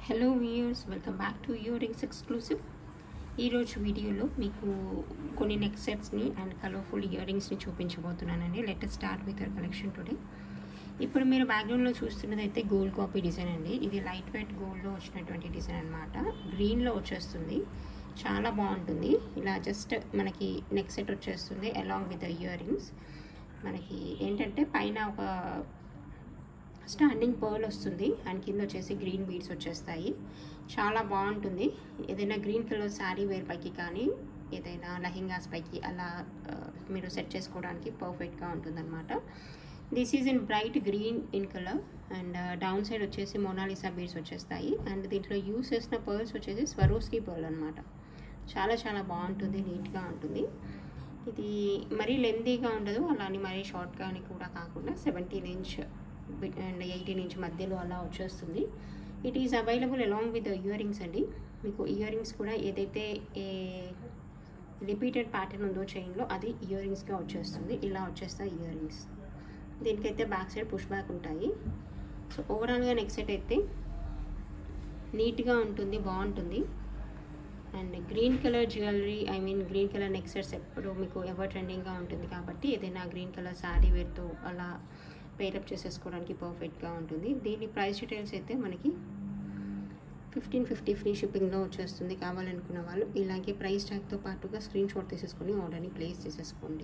hello viewers welcome back to ear rings exclusive ఈరోజు వీడియోలో మీకు కొన్ని నెక్ సెట్స్ని అండ్ కలర్ఫుల్ ఇయర్ రింగ్స్ని చూపించబోతున్నానండి let start with your collection today ఇప్పుడు మీరు బ్యాక్గ్రౌండ్లో చూస్తున్నది అయితే గోల్డ్ కాపీ డిజైన్ అండి ఇది లైట్ వెయిట్ గోల్డ్లో వచ్చినటువంటి డిజైన్ అనమాట గ్రీన్లో వచ్చేస్తుంది చాలా బాగుంటుంది ఇలా జస్ట్ మనకి నెక్ సెట్ వచ్చేస్తుంది అలాంగ్ విత్ ఇయర్ రింగ్స్ మనకి ఏంటంటే పైన ఒక స్టాండింగ్ పర్ల్ వస్తుంది అండ్ కింద వచ్చేసి గ్రీన్ బీడ్స్ వచ్చేస్తాయి చాలా బాగుంటుంది ఏదైనా గ్రీన్ కలర్ శారీ వేర్ పైకి కానీ ఏదైనా లెహెంగాస్ పైకి అలా ఆ, మీరు సెట్ చేసుకోవడానికి పర్ఫెక్ట్గా ఉంటుందన్నమాట this is in bright green in colour and down side వచ్చేసి మొనాలిసా బీడ్స్ వచ్చేస్తాయి అండ్ దీంట్లో యూస్ చేసిన పర్ల్స్ వచ్చేసి స్వరోస్కి పర్ల్ అనమాట చాలా చాలా బాగుంటుంది నీట్గా ఉంటుంది ఇది మరీ లెందీగా ఉండదు అలానే మరీ షార్ట్గా అని కూడా కాకుండా seventeen inch and eighteen inch మధ్యలో అలా వచ్చేస్తుంది it is available along with ear rings అండి మీకు ఇయర్ రింగ్స్ కూడా ఏదైతే ఏ రిపీటెడ్ ప్యాటర్న్ ఉందో చైన్లో అది ఇయర్ రింగ్స్గా వచ్చేస్తుంది ఇలా వచ్చేస్తాయి ఇయర్ రింగ్స్ దీనికైతే బ్యాక్ సైడ్ పుష్ బ్యాక్ ఉంటాయి సో ఓవరాల్గా నెక్ సెట్ అయితే నీట్గా ఉంటుంది బాగుంటుంది and green colour jewellery I mean green colour neck sets ఎప్పుడు మీకు ఎవర్ ట్రెండింగ్గా ఉంటుంది కాబట్టి ఏదైనా గ్రీన్ కలర్ శారీ వేర్తో అలా పేరప్ చేసేసుకోవడానికి పర్ఫెక్ట్గా ఉంటుంది దీని ప్రైస్ డీటెయిల్స్ అయితే మనకి ఫిఫ్టీన్ ఫిఫ్టీ ఫ్రీ షిప్పింగ్లో వచ్చేస్తుంది కావాలనుకున్న వాళ్ళు ఇలాగే ప్రైస్ ట్యాగ్తో పాటుగా స్క్రీన్ షాట్ తీసేసుకొని ఆర్డర్ని ప్లేస్ చేసేసుకోండి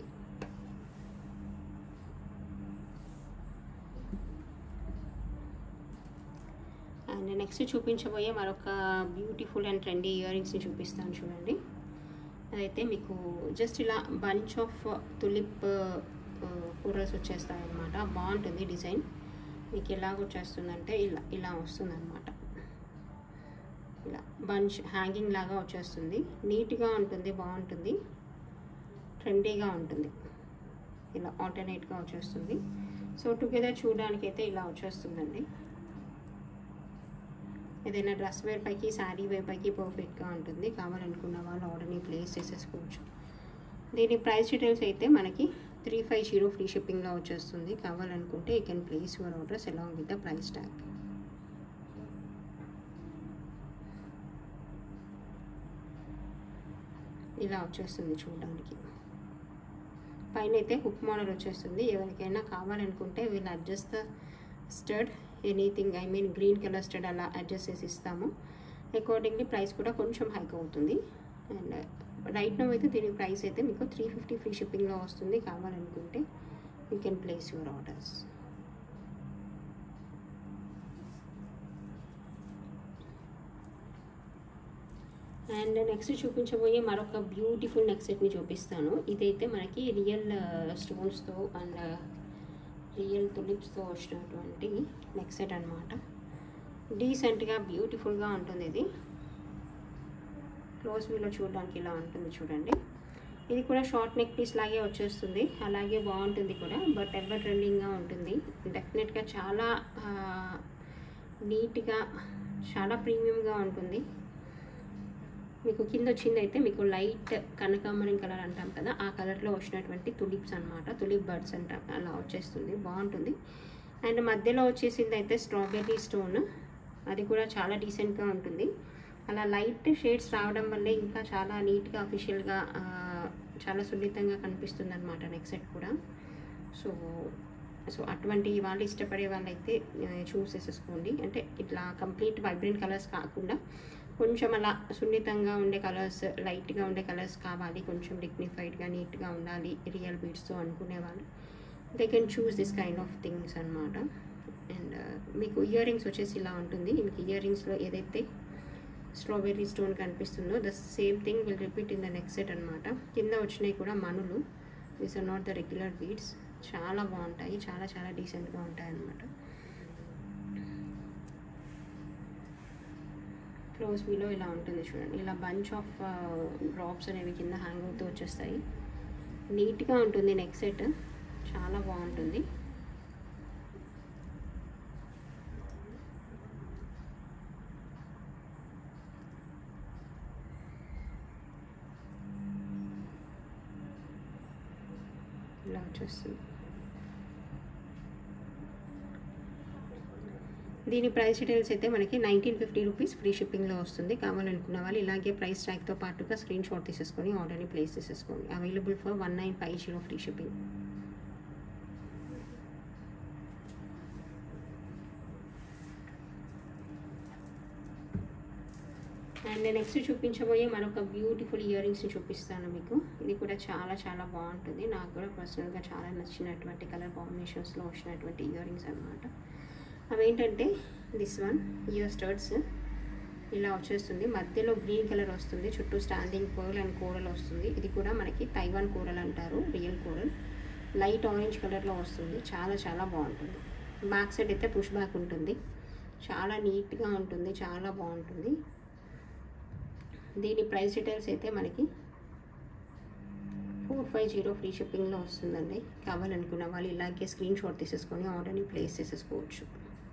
అండ్ నెక్స్ట్ చూపించబోయే మరొక బ్యూటిఫుల్ అండ్ ట్రెండీ ఇయర్ రింగ్స్ని చూపిస్తాను చూడండి అదైతే మీకు జస్ట్ ఇలా బంచ్ ఆఫ్ తులిప్ కూరల్స్ వచ్చేస్తాయి అనమాట బాగుంటుంది డిజైన్ మీకు ఎలాగ వచ్చేస్తుందంటే ఇలా ఇలా వస్తుందన్నమాట ఇలా బంచ్ హ్యాంగింగ్ లాగా వచ్చేస్తుంది నీట్గా ఉంటుంది బాగుంటుంది ట్రెండీగా ఉంటుంది ఇలా ఆల్టర్నేట్గా వచ్చేస్తుంది సో టుగెదర్ చూడడానికి అయితే ఇలా వచ్చేస్తుందండి ఏదైనా డ్రెస్ వేర్ పైకి శారీ వేర్ పైకి పర్ఫెక్ట్గా ఉంటుంది కావాలనుకున్న వాళ్ళు ఆర్డర్ని ప్లేస్ చేసేసుకోవచ్చు దీని ప్రైస్ డీటెయిల్స్ అయితే మనకి త్రీ ఫైవ్ జీరో ఫ్రీ షిప్పింగ్లో వచ్చేస్తుంది కావాలనుకుంటే you can place your orders along with the price tag ఇలా వచ్చేస్తుంది చూడడానికి పైన అయితే హుక్ మోడల్ వచ్చేస్తుంది ఎవరికైనా కావాలనుకుంటే వీళ్ళు adjust the stud anything I mean green colour stud అలా అడ్జస్ట్ చేసి ఇస్తాము అకార్డింగ్లీ ప్రైస్ కూడా కొంచెం హైక్ అవుతుంది అండ్ రైట్ నో అయితే దీని ప్రైస్ అయితే మీకు త్రీ ఫిఫ్టీ ఫ్రీ షిప్పింగ్లో వస్తుంది కావాలనుకుంటే you can place your orders and next చూపించబోయే మరొక బ్యూటిఫుల్ నెక్ సెట్ని చూపిస్తాను ఇదైతే మనకి రియల్ స్టోన్స్తో అండ్ రియల్ తులిప్స్తో వచ్చినటువంటి నెక్ సెట్ అనమాట డీసెంట్గా బ్యూటిఫుల్గా ఉంటుంది ఇది క్లోజ్ వ్యూలో చూడడానికి ఇలా ఉంటుంది చూడండి ఇది కూడా షార్ట్ నెక్ పీస్ లాగే వచ్చేస్తుంది అలాగే బాగుంటుంది కూడా బట్ ఎవర్ ట్రెండింగ్గా ఉంటుంది డెఫినెట్గా చాలా నీట్గా చాలా ప్రీమియంగా ఉంటుంది మీకు కింద వచ్చింది అయితే మీకు లైట్ కనకాంబరం కలర్ అంటాం కదా ఆ కలర్లో వచ్చినటువంటి తులిప్స్ అనమాట తులిప్ బర్డ్స్ అంటాం అలా వచ్చేస్తుంది బాగుంటుంది అండ్ మధ్యలో వచ్చేసింది అయితే స్ట్రాబెర్రీ స్టోన్ అది కూడా చాలా డీసెంట్గా ఉంటుంది అలా లైట్ షేడ్స్ రావడం వల్లే ఇంకా చాలా నీట్గా అఫీషియల్గా చాలా సున్నితంగా కనిపిస్తుంది అనమాట నెక్స్ట్ సెట్ కూడా సో సో అటువంటి వాళ్ళు ఇష్టపడే వాళ్ళైతే చూస్ చేసేసుకోండి అంటే ఇట్లా కంప్లీట్ వైబ్రెంట్ కలర్స్ కాకుండా కొంచెం అలా సున్నితంగా ఉండే కలర్స్ లైట్గా ఉండే కలర్స్ కావాలి కొంచెం డిగ్నిఫైడ్గా నీట్గా ఉండాలి రియల్ బీడ్స్తో అనుకునే వాళ్ళు they can choose this kind of things అనమాట అండ్ మీకు ఇయర్ రింగ్స్ వచ్చేసి ఇలా ఉంటుంది మీకు ఇయర్ రింగ్స్లో ఏదైతే స్ట్రాబెర్రీ స్టోన్ కనిపిస్తుందో the same thing will repeat in the next set అనమాట కింద వచ్చినాయి కూడా మనులు these are not the regular beads చాలా బాగుంటాయి చాలా చాలా డీసెంట్గా ఉంటాయి అన్నమాట క్లోజ్ మీలో ఇలా ఉంటుంది చూడండి ఇలా బంచ్ ఆఫ్ డ్రాప్స్ అనేవి కింద హ్యాంగ్ అవుతూ వచ్చేస్తాయి నీట్గా ఉంటుంది నెక్ సెట్ చాలా బాగుంటుంది ఇలా వచ్చేస్తుంది దీని ప్రైస్ డీటెయిల్స్ అయితే మనకి నైన్టీన్ ఫిఫ్టీ రూపీస్ ఫ్రీ షిప్పింగ్లో వస్తుంది కావాలనుకున్న వాళ్ళు ఇలాగే ప్రైస్ ట్రాక్తో పాటుగా స్క్రీన్ షాట్ తీసేసుకొని ఆర్డర్ని ప్లేస్ చేసేసుకోండి available for one nine five zero free shipping and next చూపించబోయే మరొక బ్యూటిఫుల్ ఇయర్ రింగ్స్ని చూపిస్తాను మీకు ఇది కూడా చాలా చాలా బాగుంటుంది నాకు కూడా పర్సనల్గా చాలా నచ్చినటువంటి కలర్ కాంబినేషన్స్లో వచ్చినటువంటి ఇయర్ రింగ్స్ అనమాట అవేంటంటే దిస్ వన్ ఇయర్ స్టర్ట్స్ ఇలా వచ్చేస్తుంది మధ్యలో గ్రీన్ కలర్ వస్తుంది చుట్టూ స్టాండింగ్ పర్ల్ అండ్ కూరలు వస్తుంది ఇది కూడా మనకి తైవాన్ కూరలు అంటారు రియల్ కూరల్ లైట్ ఆరెంజ్ కలర్లో వస్తుంది చాలా చాలా బాగుంటుంది బ్యాక్ సైడ్ అయితే పుష్ బ్యాక్ ఉంటుంది చాలా నీట్గా ఉంటుంది చాలా బాగుంటుంది దీని ప్రైస్ డీటెయిల్స్ అయితే మనకి ఫోర్ ఫైవ్ జీరో ఫ్రీ షిప్పింగ్లో వస్తుందండి కావాలనుకున్న వాళ్ళు ఇలాగే స్క్రీన్ షాట్ తీసేసుకొని ఆర్డర్ని ప్లేస్ చేసేసుకోవచ్చు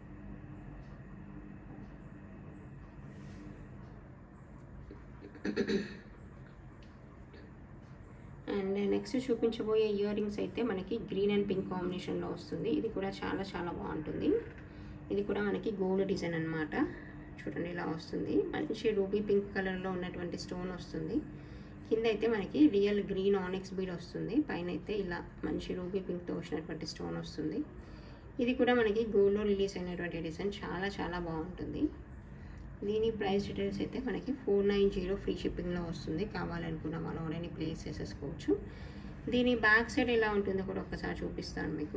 అండ్ నెక్స్ట్ చూపించబోయే ఇయర్ రింగ్స్ అయితే మనకి గ్రీన్ అండ్ పింక్ కాంబినేషన్లో వస్తుంది ఇది కూడా చాలా చాలా బాగుంటుంది ఇది కూడా మనకి గోల్డ్ డిజైన్ అనమాట చూడండి ఇలా వస్తుంది మంచి రూబీ పింక్ కలర్లో ఉన్నటువంటి స్టోన్ వస్తుంది కింద అయితే మనకి రియల్ గ్రీన్ ఆనిక్స్ బీడ్ వస్తుంది పైన అయితే ఇలా మంచి రూబీ పింక్తో వచ్చినటువంటి స్టోన్ వస్తుంది ఇది కూడా మనకి గోల్డ్లో రిలీజ్ అయినటువంటి డిజైన్ చాలా చాలా బాగుంటుంది దీని ప్రైస్ డీటెయిల్స్ అయితే మనకి ఫోర్ నైన్ జీరో ఫ్రీ షిప్పింగ్లో వస్తుంది కావాలనుకున్న వాళ్ళు ఆల్రెడీ ప్లేస్ చేసేసుకోవచ్చు దీని బ్యాక్ సైడ్ ఎలా ఉంటుందో కూడా ఒకసారి చూపిస్తాను మీకు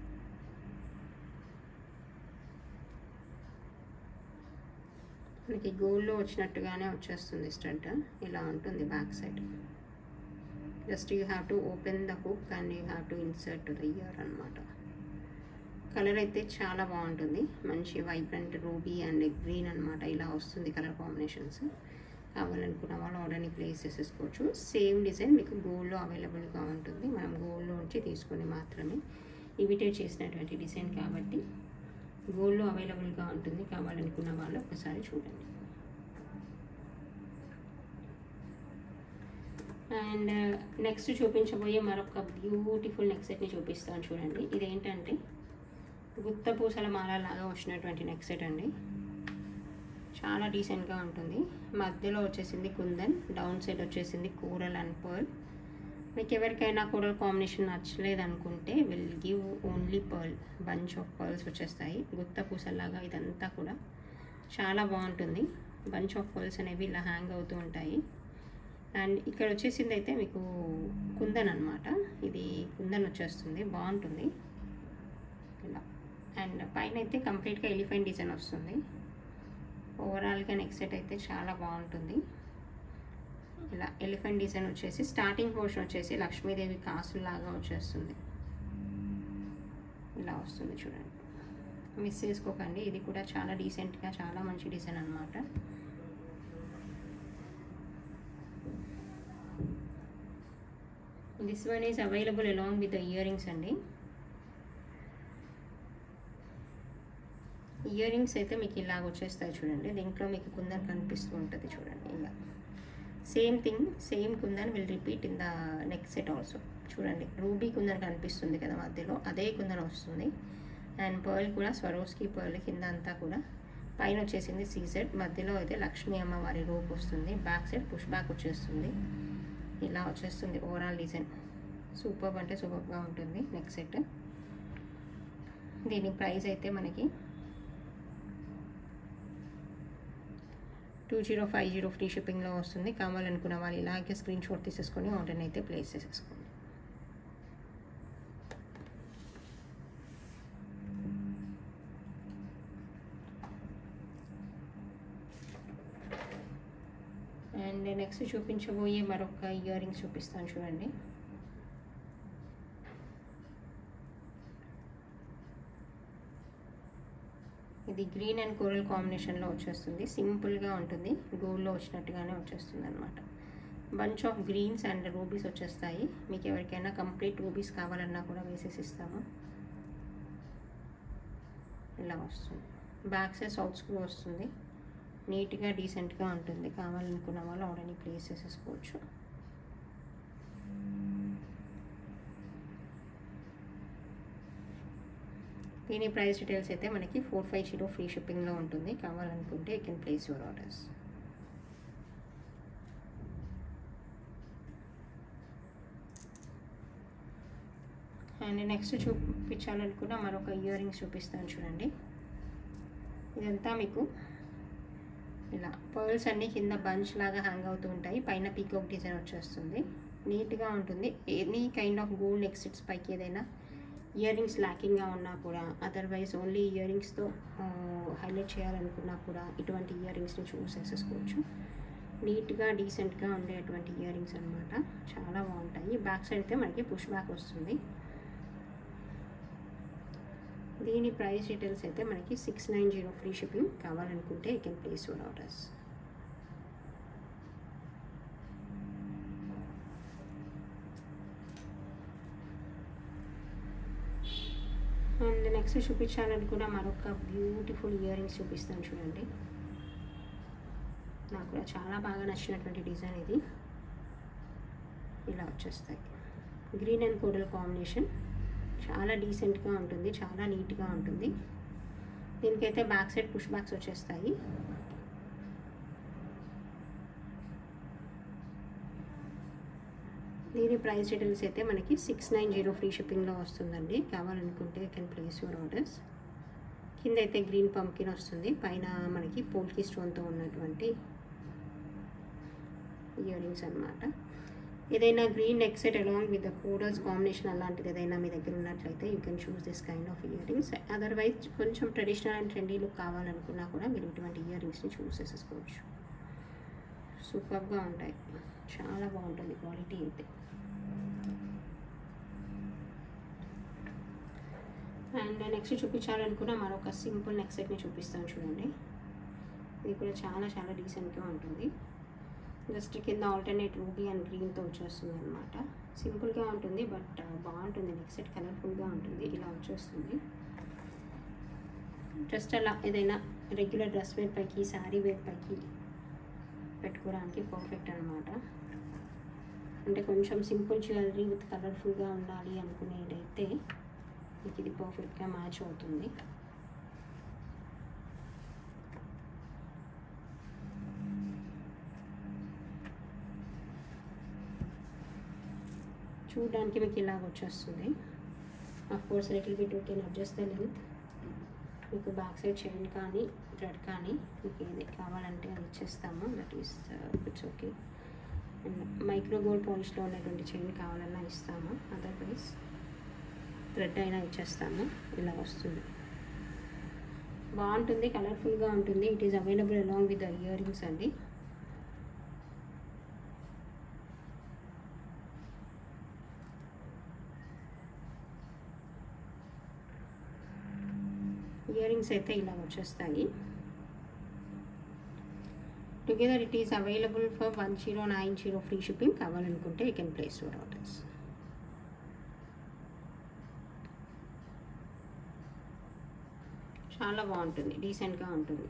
మనకి గోల్డ్లో వచ్చినట్టుగానే వచ్చేస్తుంది స్టడ్ ఇలా ఉంటుంది back side just you have to open the hook and you have to insert the ear అనమాట కలర్ అయితే చాలా బాగుంటుంది మంచి వైబ్రెంట్ రూబీ అండ్ గ్రీన్ అనమాట ఇలా వస్తుంది కలర్ కాంబినేషన్స్ కావాలనుకున్న వాళ్ళు ఆర్డర్ని ప్లేస్ చేసేసుకోవచ్చు సేమ్ డిజైన్ మీకు గోల్డ్లో అవైలబుల్గా ఉంటుంది మనం గోల్డ్లో నుంచి తీసుకొని మాత్రమే ఇమిటేట్ చేసినటువంటి డిజైన్ కాబట్టి గోల్డ్లో అవైలబుల్గా ఉంటుంది కావాలనుకున్న వాళ్ళు ఒకసారి చూడండి అండ్ నెక్స్ట్ చూపించబోయే మరొక బ్యూటిఫుల్ నెక్ సెట్ని చూపిస్తాను చూడండి ఇదేంటంటే గుత్త పూసల మాల లాగా వచ్చినటువంటి నెక్ సెట్ అండి చాలా డీసెంట్గా ఉంటుంది మధ్యలో వచ్చేసింది కుందన్ డౌన్ సైడ్ వచ్చేసింది కూరల్ అండ్ పర్ల్ మీకు ఎవరికైనా కూరల్ కాంబినేషన్ నచ్చలేదు అనుకుంటే will give only pearl bunch of pearls వచ్చేస్తాయి గుత్త పూసలాగా ఇదంతా కూడా చాలా బాగుంటుంది బంచ్ ఆఫ్ పర్ల్స్ అనేవి ఇలా హ్యాంగ్ అవుతూ ఉంటాయి అండ్ ఇక్కడ వచ్చేసింది అయితే మీకు కుందన్ అనమాట ఇది కుందన్ వచ్చేస్తుంది బాగుంటుంది ఇలా అండ్ పైన అయితే కంప్లీట్గా ఎలిఫెంట్ డిజైన్ వస్తుంది ఓవరాల్గా నెక్ సెట్ అయితే చాలా బాగుంటుంది ఇలా ఎలిఫెంట్ డిజైన్ వచ్చేసి స్టార్టింగ్ పోర్షన్ వచ్చేసి లక్ష్మీదేవి కాసులాగా వచ్చేస్తుంది ఇలా వస్తుంది చూడండి మిస్ చేసుకోకండి ఇది కూడా చాలా డీసెంట్గా చాలా మంచి డిజైన్ అనమాట this one is available along with the ear rings అండి ఇయర్ రింగ్స్ అయితే మీకు ఇలాగ వచ్చేస్తాయి చూడండి దీంట్లో మీకు కుందన్ కనిపిస్తూ ఉంటుంది చూడండి ఇలా same thing same kundan will repeat in the neck set also చూడండి రూబీ కుందన్ కనిపిస్తుంది కదా మధ్యలో అదే కుందన్ వస్తుంది అండ్ పర్ల్ కూడా స్వరోస్కి పర్ల్ కింద అంతా కూడా పైన వచ్చేసింది సీసెట్ మధ్యలో అయితే లక్ష్మీ అమ్మవారి రూప్ వస్తుంది బ్యాక్ సైడ్ పుష్ బ్యాక్ వచ్చేస్తుంది ఇలా వచ్చేస్తుంది ఓవరాల్ డిజైన్ సూపర్ అంటే సూపర్గా ఉంటుంది నెక్ సెట్ దీని ప్రైస్ అయితే మనకి two zero five zero free షిప్పింగ్లో వస్తుంది కావాలనుకున్న వాళ్ళు ఇలాగే స్క్రీన్ షాట్ తీసేసుకొని ఆర్డర్ని అయితే ప్లేస్ చేసేసుకోండి అండ్ నెక్స్ట్ చూపించబోయే మరొక ఇయర్ రింగ్స్ చూపిస్తాను చూడండి ఇది గ్రీన్ అండ్ కోరల్ కాంబినేషన్లో వచ్చేస్తుంది సింపుల్గా ఉంటుంది గోల్డ్లో వచ్చినట్టుగానే వచ్చేస్తుంది అనమాట bunch of greens and rubies వచ్చేస్తాయి మీకు ఎవరికైనా కంప్లీట్ రూబీస్ కావాలన్నా కూడా వేసేసి ఇస్తాము ఇలా వస్తుంది బ్యాక్ సైడ్ సౌత్ స్క్రూ వస్తుంది నీట్గా డీసెంట్గా ఉంటుంది కావాలనుకున్న వాళ్ళు ఆర్డర్ని ప్లేస్ చేసేసుకోవచ్చు దీని ప్రైస్ డీటెయిల్స్ అయితే మనకి ఫోర్ ఫైవ్ జీరో ఫ్రీ షిప్పింగ్లో ఉంటుంది కావాలనుకుంటే you can place your orders and next చూపించాలనుకున్న మరొక ఇయర్ రింగ్స్ చూపిస్తాను చూడండి ఇదంతా మీకు ఇలా పర్ల్స్ అన్నీ కింద బంచ్ లాగా హ్యాంగ్ అవుతూ ఉంటాయి పైన పీకాక్ డిజైన్ వచ్చేస్తుంది నీట్గా ఉంటుంది any kind of gold exits పైకి ఏదైనా ఇయర్ రింగ్స్ ల్యాకింగ్గా ఉన్నా కూడా అదర్వైజ్ ఓన్లీ ఇయర్ రింగ్స్తో హైలైట్ చేయాలనుకున్నా కూడా ఇటువంటి ఇయర్ రింగ్స్ని చూస్ చేసేసుకోవచ్చు నీట్గా డీసెంట్గా ఉండేటువంటి ఇయర్ రింగ్స్ అనమాట చాలా బాగుంటాయి బ్యాక్ సైడ్ అయితే మనకి పుష్ బ్యాక్ వస్తుంది దీని ప్రైస్ డీటెయిల్స్ అయితే మనకి six nine zero free shipping కావాలనుకుంటే you can place your orders and next చూపించాలనుకున్న మరొక బ్యూటిఫుల్ ఇయర్ రింగ్స్ చూపిస్తాను చూడండి నాకు కూడా చాలా బాగా నచ్చినటువంటి డిజైన్ ఇది ఇలా వచ్చేస్తాయి గ్రీన్ అండ్ కోడల్ కాంబినేషన్ చాలా డీసెంట్గా ఉంటుంది చాలా నీట్గా ఉంటుంది దీనికైతే బ్యాక్ సైడ్ పుష్ బ్యాక్స్ వచ్చేస్తాయి దీని ప్రైస్ డీటెయిల్స్ అయితే మనకి సిక్స్ నైన్ జీరో ఫ్రీ షిప్పింగ్లో వస్తుందండి కావాలనుకుంటే కెన్ ప్లేస్ యువర్ ఆర్డర్స్ కింద అయితే గ్రీన్ పంకిన్ వస్తుంది పైన మనకి పోల్కి స్టోన్తో ఉన్నటువంటి ఇయర్ రింగ్స్ అనమాట ఏదైనా గ్రీన్ ఎక్సెట్ అలాంగ్ విత్ ద కోడల్స్ కాంబినేషన్ అలాంటిది ఏదైనా మీ దగ్గర ఉన్నట్లయితే you can choose this kind of ear rings otherwise కొంచెం ట్రెడిషనల్ అండ్ ట్రెండీ లుక్ కావాలనుకున్నా కూడా మీరు ఇటువంటి ఇయర్ రింగ్స్ని చూస్ చేసేసుకోవచ్చు సూపర్గా ఉంటాయి చాలా బాగుంటుంది క్వాలిటీ అయితే అండ్ నెక్స్ట్ చూపించాలనుకున్న మరొక సింపుల్ నెక్ సెట్ని చూపిస్తాను చూడండి ఇది కూడా చాలా చాలా డీసెంట్గా ఉంటుంది జస్ట్ కింద ఆల్టర్నేట్ రూబీ అండ్ గ్రీన్తో వచ్చేస్తుంది అనమాట సింపుల్గా ఉంటుంది బట్ బాగుంటుంది నెక్ సెట్ కలర్ఫుల్గా ఉంటుంది ఇలా వచ్చేస్తుంది జస్ట్ అలా ఏదైనా రెగ్యులర్ డ్రెస్ వేర్ పైకి శారీ వేర్ పైకి పెట్టుకోవడానికి పర్ఫెక్ట్ అనమాట అంటే కొంచెం సింపుల్ జ్యువెలరీ విత్ కలర్ఫుల్గా ఉండాలి అనుకునేదైతే మీకు ఇది పర్ఫెక్ట్గా మ్యాచ్ అవుతుంది చూడడానికి మీకు ఇలాగ వచ్చేస్తుంది of course little bit you can adjust the length మీకు బ్యాక్ సైడ్ చైన్ కానీ థ్రెడ్ కానీ మీకు ఏది కావాలంటే అది ఇచ్చేస్తాము that is it's okay and micro gold పాలిష్లో ఉన్నటువంటి చైన్ కావాలన్నా ఇస్తాము అదర్వైజ్ థ్రెడ్ అయినా ఇచ్చేస్తాము ఇలా వస్తుంది బాగుంటుంది కలర్ఫుల్గా ఉంటుంది it is available along with the ear rings అండి ఇయర్ రింగ్స్ అయితే ఇలా వచ్చేస్తాయి together it is available for one zero nine zero free shipping కావాలనుకుంటే you can place your orders చాలా బాగుంటుంది డీసెంట్గా ఉంటుంది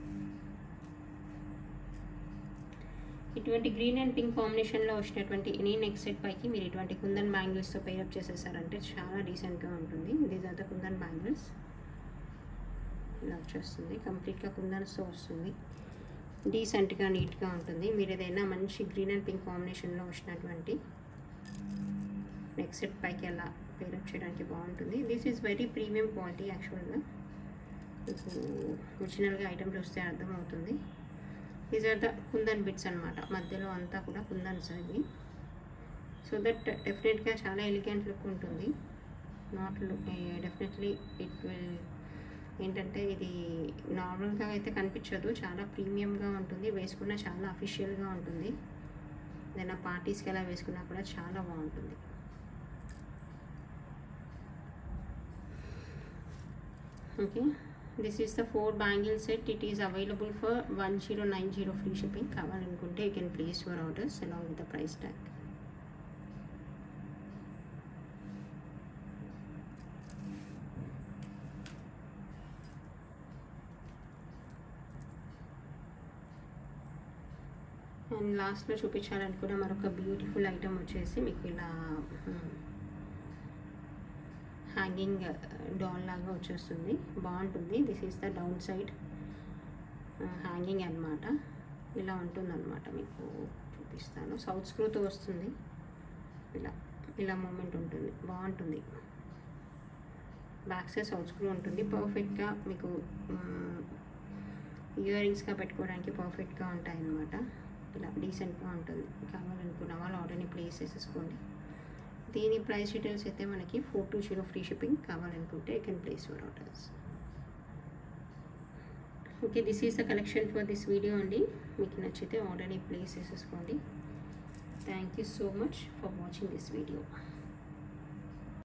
ఇటువంటి గ్రీన్ అండ్ పింక్ కాంబినేషన్లో వచ్చినటువంటి ఎనీ నెక్ సెట్ పైకి మీరు ఇటువంటి కుందన్ బ్యాంగిల్స్తో పేరప్ చేసేసారంటే చాలా డీసెంట్గా ఉంటుంది these are the kundan bangles ఇలా వచ్చేస్తుంది కంప్లీట్గా కుందన్స్తో వస్తుంది డీసెంట్గా నీట్గా ఉంటుంది మీరు ఏదైనా మంచి గ్రీన్ అండ్ పింక్ కాంబినేషన్లో వచ్చినటువంటి నెక్ సెట్ పైకి అలా పేరప్ చేయడానికి బాగుంటుంది this is very premium quality యాక్చువల్గా మీకు ఒరిజినల్గా ఐటమ్ చూస్తే అర్థమవుతుంది these are the kundan bits అనమాట మధ్యలో అంతా కూడా కుందన్స్ ఇవి సో దట్ డెఫినెట్గా చాలా ఎలిగెంట్ లుక్ ఉంటుంది not look definitely it will ఏంటంటే ఇది నార్మల్గా అయితే కనిపించదు చాలా ప్రీమియంగా ఉంటుంది వేసుకున్న చాలా అఫీషియల్గా ఉంటుంది ఏదైనా పార్టీస్కి అలా వేసుకున్నా కూడా చాలా బాగుంటుంది okay this is the four bangle set it is available for one zero nine zero free shipping కావాలనుకుంటే you can place your orders along with the price tag and లాస్ట్లో చూపించాలనుకున్న మరొక బ్యూటిఫుల్ ఐటమ్ వచ్చేసి మీకు ఇలా హ్యాంగింగ్ డాల్ లాగా వచ్చేస్తుంది బాగుంటుంది this is the down side hanging అన్నమాట ఇలా ఉంటుందన్నమాట మీకు చూపిస్తాను సౌత్ స్క్రూతో వస్తుంది ఇలా ఇలా మూమెంట్ ఉంటుంది బాగుంటుంది బ్యాక్ సైడ్ సౌత్ స్క్రూ ఉంటుంది పర్ఫెక్ట్గా మీకు ఇయర్ రింగ్స్గా పెట్టుకోవడానికి పర్ఫెక్ట్గా ఉంటాయి అన్నమాట ఇలా డీసెంట్గా ఉంటుంది కావాలనుకున్న వాళ్ళు ఆర్డర్ని ప్లేస్ చేసేసుకోండి దీని ప్రైస్ డీటెయిల్స్ అయితే మనకి four two zero free shipping కావాలనుకుంటే you can place your orders okay this is the collection for this video అండి మీకు నచ్చితే ఆర్డర్ని ప్లేస్ చేసేసుకోండి thank you so much for watching this video